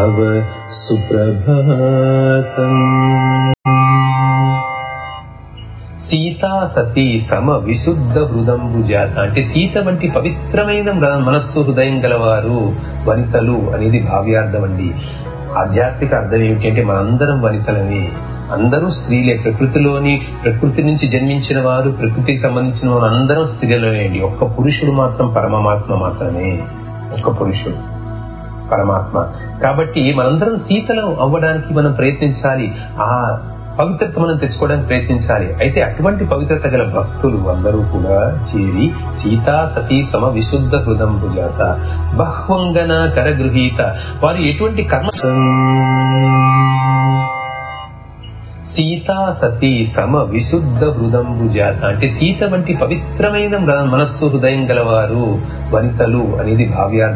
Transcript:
తవ సుప్రభాతం సీతా సతీ సమ విశుద్ధ హృదంబు జాత అంటే సీత వంటి పవిత్రమైన మ- మనస్సు హృదయం గలవారు వనితలు అనేది భావ్యార్థం అండి ఆధ్యాత్మిక అర్థం ఏమిటి అంటే మనందరం వనితలని అందరూ స్త్రీలే ప్రకృతిలోని ప్రకృతి నుంచి జన్మించిన వారు ప్రకృతికి సంబంధించిన వారు అందరం స్త్రీలనేండి ఒక్క పురుషుడు మాత్రం పరమాత్మ మాత్రమే ఒక్క పురుషుడు పరమాత్మ కాబట్టి మనందరం సీతలం అవ్వడానికి మనం ప్రయత్నించాలి ఆ పవిత్రత మనం తెచ్చుకోవడానికి ప్రయత్నించాలి అయితే అటువంటి పవిత్రత గల భక్తులు అందరూ కూడా చేరి సీతా సతీ సమ విశుద్ధ హృదం భుజాత బహ్వంగన కరగృహీత వారు ఎటువంటి కర్మ సీతా సతీ సమ విశుద్ధ హృదంబు జాత అంటే సీత వంటి పవిత్రమైన మ- మనస్సు హృదయం గలవారు వనితలు అనేది భావ్యార్థం